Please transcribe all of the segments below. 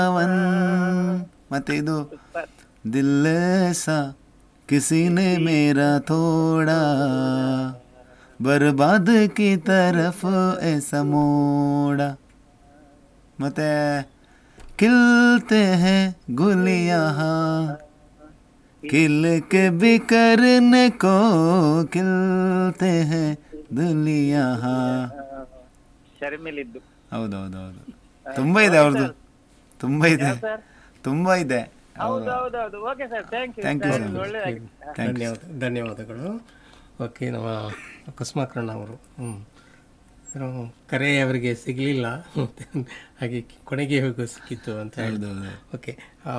One ಮತ್ತೆ ಇದು दिल सा किसी ने मेरा थोड़ा बर्बाद की तरफ ऐसा मोड़ा ಮತ್ತೆ खिलते हैं गुल यहाँ खिल के बिखरने को खिलते हैं दिल यहाँ ಶರ್ಮಿಲಿದ್ದು ಹೌದೌದೌದು ತುಂಬಾ ಇದೆ ಅವ್ರದ್ದು ತುಂಬಾ ಇದೆ ಸರ್ ತುಂಬಾ ಇದೆ ಹೌದು ಹೌದೌದು okay sir thank you Thank you, sir. ಒಳ್ಳೆದಾಗಿ ಧನ್ಯವಾದ ಧನ್ಯವಾದಗಳು ಓಕೆ ನಮ್ಮ ಕುಸುಮಾಕರಣ ಅವರು ಹ್ಞೂ ಏನೋ ಕರೆ ಅವರಿಗೆ ಸಿಗಲಿಲ್ಲ ಹಾಗೆ ಕೊನೆಗೆ ಹೋಗೋ ಸಿಕ್ಕಿತ್ತು ಅಂತ ಹೇಳಿದ್ರು ಹೌದೌದು ಓಕೆ ಆ,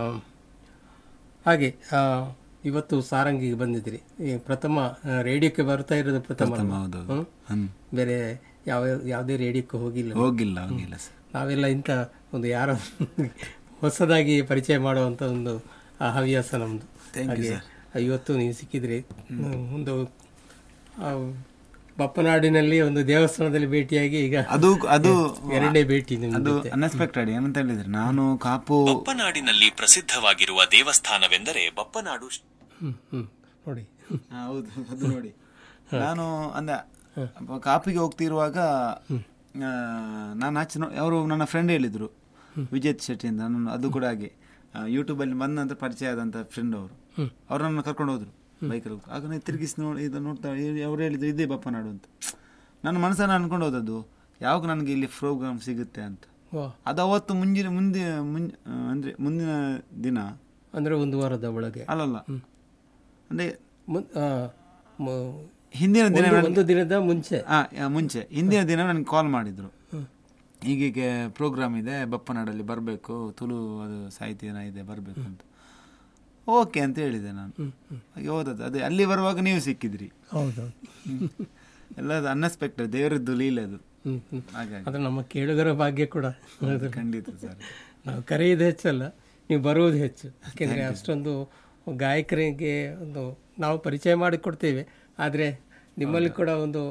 ಹಾಗೆ ಆ, ಇವತ್ತು ಸಾರಂಗಿಗೆ ಬಂದಿದ್ರಿ ಈ ಪ್ರಥಮ ಆ, ರೇಡಿಯೋಕ್ಕೆ ಬರ್ತಾ ಇರೋದು ಪ್ರಥಮ ಅಲ್ವಾ? ಹೌದೌದು ಹ್ಮ್? ಹ್ಮ್ ಬೇರೆ ಯಾವ ಯಾವುದೇ ರೇಡಿಯೋಕ್ಕೆ ಹೋಗಿಲ್ಲ ಹೋಗಿಲ್ಲ ಹೋಗಿಲ್ಲ ಸರ್ ನಾವೆಲ್ಲ ಇಂಥ ಒಂದು ಯಾರೋ ಹೊಸದಾಗಿ ಪರಿಚಯ ಮಾಡುವಂಥ ಒಂದು ಆ ಹವ್ಯಾಸ ನಮ್ಮದು Thank you, ಹಾಗೆ ಇವತ್ತು ನೀವು ಸಿಕ್ಕಿದ್ರಿ ಒಂದು ಆ, ಬಪ್ಪನಾಡಿನಲ್ಲಿ ಒಂದು ದೇವಸ್ಥಾನದಲ್ಲಿ ಭೇಟಿಯಾಗಿ ಈಗ ಅದು ಅದು ಎರಡನೇ ಭೇಟಿ ನಿಮ್ದು ಅದು ಅನ್ಎಕ್ಸ್ಪೆಕ್ಟೆಡ್ ಏನಂತ ಹೇಳಿದ್ರೆ ನಾನು ಕಾಪು ಬಪ್ಪನಾಡಿನಲ್ಲಿ ಪ್ರಸಿದ್ಧವಾಗಿರುವ ದೇವಸ್ಥಾನವೆಂದರೆ ಬಪ್ಪನಾಡು ಶ್ರೀ- ಹ್ಮ್ ಹ್ಮ್ ನೋಡಿ ಹಾ, ಹೌದು ಅದು ನೋಡಿ ನಾನು ಅಂದ ಕಾಪಿಗೆ ಹೋಗ್ತಿರುವಾಗ ಆ, ನಾನು ಆಚೆ ನೋ ಅವರು ನನ್ನ ಫ್ರೆಂಡ್ ಹೇಳಿದ್ರು ವಿಜೇತ್ ಶೆಟ್ಟಿ ಅಂತ ನಾನು ಅದು ಕೂಡ ಹಾಗೆ ಯೂಟ್ಯೂಬಲ್ಲಿ ಬಂದ ನಂತರ ಪರಿಚಯ ಆದಂಥ ಫ್ರೆಂಡ್ ಅವರು ಅವ್ರು ನನ್ನ ಕರ್ಕೊಂಡು ಹೋದ್ರು ಬೈಕಲ್ಲಿ ಆಗ ನಾನು ತಿರುಗಿಸಿ ನೋಡಿ ಇದು ನೋಡ್ತಾ ಅವ್ರು ಹೇಳಿದ್ರು ಇದೇ ಬಪ್ಪನಾಡು ಅಂತ ನನ್ನ ಮನಸ್ಸನ್ನು ಅನ್ಕೊಂಡು ಹೋದದ್ದು ಯಾವಾಗ ನನಗೆ ಇಲ್ಲಿ ಪ್ರೋಗ್ರಾಮ್ ಸಿಗುತ್ತೆ ಅಂತ ವಾ ಅದು ಅವತ್ತು ಮುಂಜಿನ ಮುಂದೆ ಮುಂ ಆ, ಅಂದ್ರೆ ಮುಂದಿನ ದಿನ ಅಂದ್ರೆ ಒಂದು ವಾರದ ಒಳಗೆ ಅಲ್ಲಲ್ಲ ಅಂದ್ರೆ ಮುನ್- ಆ, ಮ- ಹಿಂದಿನ ದಿನ ಒಂದು- ನನ್ಗೆ- ಒಂದು ದಿನದ ಮುಂಚೆ ಆ, ಆ, ಮುಂಚೆ ಹಿಂದಿನ ದಿನ ನನಗೆ ಕಾಲ್ ಮಾಡಿದ್ರು ಹೀಗೀಗೆ ಪ್ರೋಗ್ರಾಮ್ ಇದೆ ಬಪ್ಪನಾಡಲ್ಲಿ ಬರಬೇಕು ತುಳು ಅದು ಸಾಹಿತ್ಯನ ಇದೆ ಬರಬೇಕು ಅಂತ ಓಕೆ ಅಂತ ಹೇಳಿದೆ ನಾನು ಹಾಗೆ ಹೋದದ್ದು ಅದೇ ಅಲ್ಲಿ ಬರುವಾಗ ನೀವು ಸಿಕ್ಕಿದ್ರಿ ಹೌದು ಎಲ್ಲ ಅನ್ಎಕ್ಸ್ಪೆಕ್ಟೆಡ್ ದೇವರದ್ದು ಲೀಲೆ ಅದು ಹ್ಮ್ ಹ್ಮ್ ಹಾಗಾಗಿ ಅದು ನಮ್ಮ ಕೇಳುಗರ ಭಾಗ್ಯ ಕೂಡ ಹೌದು. ಖಂಡಿತ ಸರ್ ನಾವು ಕರೆಯೋದು ಹೆಚ್ಚಲ್ಲ ನೀವು ಬರುವುದು ಹೆಚ್ಚು ಯಾಕೆಂದರೆ ಅಷ್ಟೊಂದು ಗಾಯಕರಿಗೆ ಒಂದು ನಾವು ಪರಿಚಯ ಮಾಡಿಕೊಡ್ತೇವೆ ಆದರೆ ನಿಮ್ಮಲ್ಲಿ ಕೂಡ ಒಂದು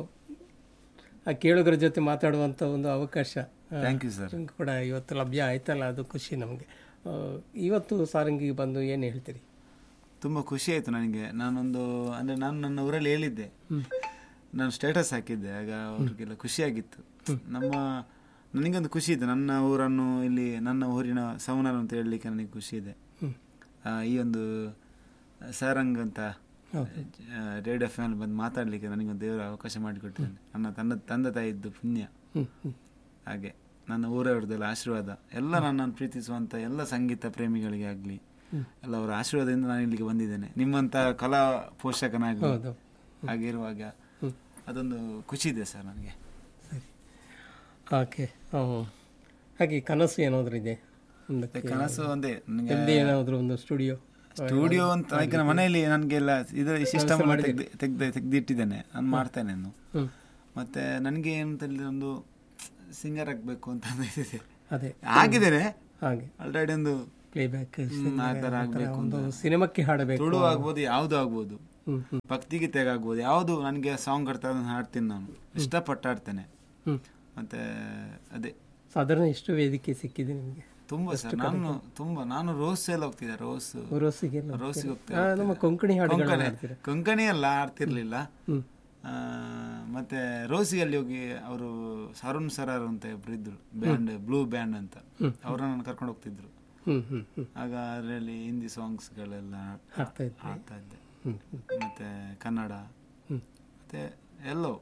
ಆ ಕೇಳುಗರ ಜೊತೆ ಮಾತಾಡುವಂಥ ಒಂದು ಅವಕಾಶ ಆ, ಥ್ಯಾಂಕ್ ಯು ಸರ್ ನಿಮ್ಗೆ ಕೂಡ ಇವತ್ತು ಲಭ್ಯ ಆಯ್ತಲ್ಲ ಅದು ಖುಷಿ ನಮಗೆ ಆ, ಇವತ್ತು ಸಾರಂಗಿಗೆ ಬಂದು ಏನು ಹೇಳ್ತೀರಿ ತುಂಬ ಖುಷಿ ಆಯಿತು ನನಗೆ ನಾನೊಂದು ಅಂದರೆ ನಾನು ನನ್ನ ಊರಲ್ಲಿ ಹೇಳಿದ್ದೆ ನಾನು ಸ್ಟೇಟಸ್ ಹಾಕಿದ್ದೆ ಆಗ ಅವ್ರಿಗೆಲ್ಲ ಖುಷಿಯಾಗಿತ್ತು ನಮ್ಮ ನನಗೊಂದು ಖುಷಿ ಇದೆ ನನ್ನ ಊರನ್ನು ಇಲ್ಲಿ ನನ್ನ ಊರಿನ ಸವನರು ಅಂತ ಹೇಳಲಿಕ್ಕೆ ನನಗೆ ಖುಷಿ ಇದೆ ಆ, ಈ ಒಂದು ಸಾರಂಗ್ ಅಂತ ರೇಡಿಯೋ ಫ್ಯಾನ್ ಬಂದು ಮಾತಾಡಲಿಕ್ಕೆ ನನಗೊಂದು ದೇವರ ಅವಕಾಶ ಮಾಡಿಕೊಟ್ಟಿದ್ದಾನೆ ನನ್ನ ತನ್ನ ತಂದೆ ತಾಯಿದ್ದು ಪುಣ್ಯ ಹ್ಮ್ ಹ್ಮ್ ಹಾಗೆ ನನ್ನ ಊರವ್ರದ್ದೆಲ್ಲ ಆಶೀರ್ವಾದ ಎಲ್ಲ ನನ್ನನ್ನು ಪ್ರೀತಿಸುವಂಥ ಎಲ್ಲ ಸಂಗೀತ ಪ್ರೇಮಿಗಳಿಗೆ ಆಗಲಿ ಎಲ್ಲ ಅವರ ಆಶೀರ್ವಾದದಿಂದ ನಾನು ಇಲ್ಲಿಗೆ ಬಂದಿದ್ದೇನೆ ನಿಮ್ಮಂಥ ಕಲಾ ಪೋಷಕನಾಗಲಿ ಹೌದು ಹಾಗಿರುವಾಗ ಅದೊಂದು ಖುಷಿ ಇದೆ ಸರ್ ನನಗೆ ಸರಿ ಓಕೆ ಹಾಗೆ ಕನಸು ಏನಾದರೂ ಇದೆ ಮುಂದಕ್ಕೆ ಕನಸು ಒಂದೇ ನನಗೆ ನಿಮ್ದು ಏನಾದರೂ ಒಂದು ಸ್ಟುಡಿಯೋ ಸ್ಟುಡಿಯೋ ಅಂತ ಈಗ ನಮ್ಮ ಮನೆಯಲ್ಲಿ ನನಗೆಲ್ಲ ಇದರ ಸಿಸ್ಟಮ್ ತೆಗ್ದು ತೆಗ್ದು ತೆಗೆದಿಟ್ಟಿದ್ದೇನೆ ನಾನು ಮಾಡ್ತೇನೆ ಇನ್ನು ಹ್ಮ್ ಮತ್ತೆ ನನಗೆ ಏನಂತ ಹೇಳಿದ್ರೆ ಒಂದು ಸಿಂಗರ್ ಆಗಬೇಕು ಅಂತ ಇದೆ ಅದೇ ಆಗಿದ್ದೇನೆ ಹಾಗೆ ಆಲ್ರೆಡಿ ಒಂದು ಪ್ಲೇಬ್ಯಾಕ್ ಆ ಥರ ಆಗಬೇಕು ಒಂದು ಸಿನಿಮಾಕ್ಕೆ ಹಾಡಬೇಕು ತುಳು ಆಗ್ಬೋದು ಯಾವುದು ಆಗ್ಬೋದು ಹ್ಮ್ ಹ್ಮ್ ಭಕ್ತಿಗೀತೆಗೆ ಆಗ್ಬೋದು ಯಾವುದು ನನಗೆ ಸಾಂಗ್ ಕಟ್ತಾ ಅದನ್ನು ಹಾಡ್ತೀನಿ ನಾನು ಇಷ್ಟಪಟ್ಟು ಹಾಡ್ತೇನೆ ಹ್ಮ್ ಮತ್ತೆ ಅದೇ ಸಾಧಾರಣ ಎಷ್ಟು ವೇದಿಕೆ ಸಿಕ್ಕಿದೆ ನಿಮಗೆ ತುಂಬಾ ಸರ್ ನಾನು ತುಂಬಾ ನಾನು ರೋಸ್ ಎಲ್ಲ ಹೋಗ್ತಿದ್ದೆ ರೋಸ್ ರೋಸಿಗೆಲ್ಲ ರೋಸಿಗೆ ಹೋಗ್ತಾ ಆ, ನಮ್ಮ ಕೊಂಕಣಿ ಹಾಡುಗಳನ್ನ ಕೊಂಕಣಿ ಹಾಡ್ತೀರಾ ಕೊಂಕಣಿ ಎಲ್ಲ ಆಡ್ತಿರ್ಲಿಲ್ಲ ಹ್ಮ್ ಆ, ಮತ್ತೆ ರೋಸಿಗಲ್ಲಿ ಹೋಗಿ ಅವರು ಅರುಣ್ ಸರಾರ್ ಅಂತ ಇಬ್ರು ಇದ್ರು ಬ್ಯಾಂಡ್ ಬ್ಲೂ ಬ್ಯಾಂಡ್ ಅಂತ ಅವ್ರನ್ನ ಕರ್ಕೊಂಡು ಹೋಗ್ತಿದ್ರು ಹ್ಮ್ ಹ್ಮ್ ಹ್ಮ್ ಆಗ ಅದರಲ್ಲಿ ಹಿಂದಿ ಸಾಂಗ್ಸ್ಗಳೆಲ್ಲ ಹಾಡ್ತಾ ಇದ್ರಿ ಹಾಡ್ತಾ ಇದ್ದೆ ಹ್ಮ್ ಹ್ಮ್ ಮತ್ತೆ ಕನ್ನಡ ಹ್ಮ್ ಮತ್ತೆ ಎಲ್ಲೋ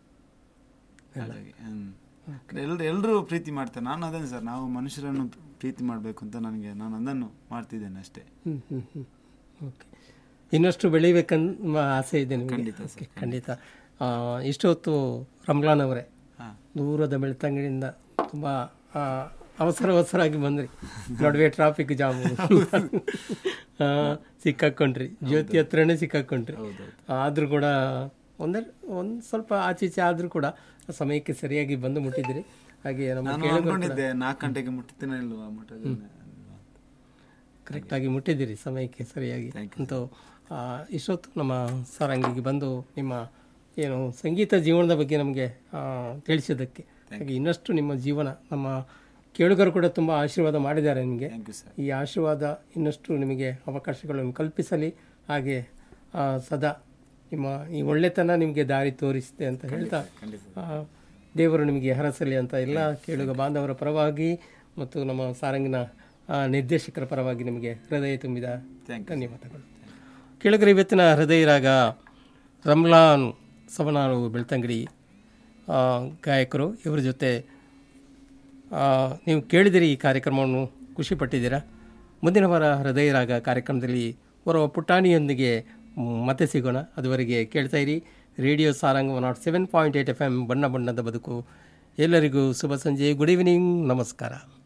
ಹಾಗಾಗಿ ಎಲ್ಲರೂ ಎಲ್ಲರೂ ಪ್ರೀತಿ ಮಾಡ್ತಾರೆ ನಾನು ಅದನ್ನೇ ಸರ್ ನಾವು ಮನುಷ್ಯರನ್ನು ಪ್ರೀತಿ ಮಾಡಬೇಕು ಅಂತ ನನಗೆ ನಾನು ಅದನ್ನು ಮಾಡ್ತಿದ್ದೇನೆ ಅಷ್ಟೇ ಹ್ಮ್ ಹ್ಮ್ ಹ್ಮ್ ಓಕೆ ಇನ್ನಷ್ಟು ಬೆಳಿಬೇಕನ್ನುವ ಆಸೆ ಇದೆ ನಿಮಗೆ ಖಂಡಿತ ಓಕೆ, ಖಂಡಿತ ಆ, ಇಷ್ಟೊತ್ತು ರಮ್ಲಾನ್ ಅವರೇ ಹಾಂ ದೂರದ ಬೆಳ್ತಂಗಡಿಯಿಂದ ತುಂಬ ಅವಸರ ಅವಸರಾಗಿ ಬಂದ್ರಿ ನಡುವೆ ಟ್ರಾಫಿಕ್ ಜಾಮು ಆ, ಸಿಕ್ಕಾಕೊಂಡ್ರಿ ಜ್ಯೋತಿ ಹತ್ರನೇ ಸಿಕ್ಕಾಕೊಂಡ್ರಿ ಆದರೂ ಕೂಡ ಒಂದೇ ಒಂದು ಸ್ವಲ್ಪ ಆಚೆ ಈಚೆ ಆದರೂ ಕೂಡ ಸಮಯಕ್ಕೆ ಸರಿಯಾಗಿ ಬಂದು ಮುಟ್ಟಿದ್ದೀರಿ ಹಾಗೆ ನಮ್ಮ ನಾನು ಅನ್ಕೊಂಡಿದ್ದೆ ನಾಲ್ಕು ಗಂಟೆಗೆ ಮುಟ್ತೇನೆ ಇಲ್ವಾ ಮುಟ್ಟೋದಿಲ್ಲ ಕರೆಕ್ಟಾಗಿ ಮುಟ್ಟಿದ್ದೀರಿ ಸಮಯಕ್ಕೆ ಸರಿಯಾಗಿ ಅಂತೂ ಆ, ಇಷ್ಟೊತ್ತು ನಮ್ಮ ಸಾರಂಗಿಗೆ ಬಂದು ನಿಮ್ಮ ಏನು ಸಂಗೀತ ಜೀವನದ ಬಗ್ಗೆ ನಮಗೆ ಆ, ತಿಳಿಸಿದ್ದಕ್ಕೆ ಹಾಗೆ ಇನ್ನಷ್ಟು ನಿಮ್ಮ ಜೀವನ ನಮ್ಮ ಕೇಳುಗರು ಕೂಡ ತುಂಬ ಆಶೀರ್ವಾದ ಮಾಡಿದ್ದಾರೆ ನಿಮಗೆ ಥ್ಯಾಂಕ್ ಯು ಸರ್ ಈ ಆಶೀರ್ವಾದ ಇನ್ನಷ್ಟು ನಿಮಗೆ ಅವಕಾಶಗಳನ್ನು ಕಲ್ಪಿಸಲಿ ಹಾಗೆ ಆ, ಸದಾ ನಿಮ್ಮ ಈ ಒಳ್ಳೆತನ ನಿಮಗೆ ದಾರಿ ತೋರಿಸಿದೆ ಅಂತ ಹೇಳ್ತಾ ಆ, ದೇವರು ನಿಮಗೆ ಹರಸಲಿ ಅಂತ ಎಲ್ಲ ಕೇಳುಗ ಬಾಂಧವರ ಪರವಾಗಿ ಮತ್ತು ನಮ್ಮ ಸಾರಂಗಿನ ಆ, ನಿರ್ದೇಶಕರ ಪರವಾಗಿ ನಿಮಗೆ ಹೃದಯ ತುಂಬಿದ ಧನ್ಯವಾದಗಳು ಕೇಳುಗರ ಇವತ್ತಿನ ಹೃದಯ ರಾಗ ರಮ್ಲಾನ್ ಸವನಾಳು ಬೆಳ್ತಂಗಡಿ ಆ, ಗಾಯಕರು ಇವರ ಜೊತೆ ಆ, ನೀವು ಕೇಳಿದಿರಿ ಈ ಕಾರ್ಯಕ್ರಮವನ್ನು ಖುಷಿಪಟ್ಟಿದ್ದೀರಾ ಮುಂದಿನ ವಾರ ಹೃದಯ ರಾಗ ಕಾರ್ಯಕ್ರಮದಲ್ಲಿ ಬರುವ ಪುಟಾಣಿಯೊಂದಿಗೆ ಮ್, ಮತ್ತೆ ಸಿಗೋಣ ಅದುವರೆಗೆ ಕೇಳ್ತಾ ಇರಿ radio Saranga nought seven point eight F M ಬಣ್ಣ ಬಣ್ಣದ ಬದುಕು ಎಲ್ಲರಿಗೂ ಶುಭ ಸಂಜೆ ಗುಡ್ ಈವ್ನಿಂಗ್ ನಮಸ್ಕಾರ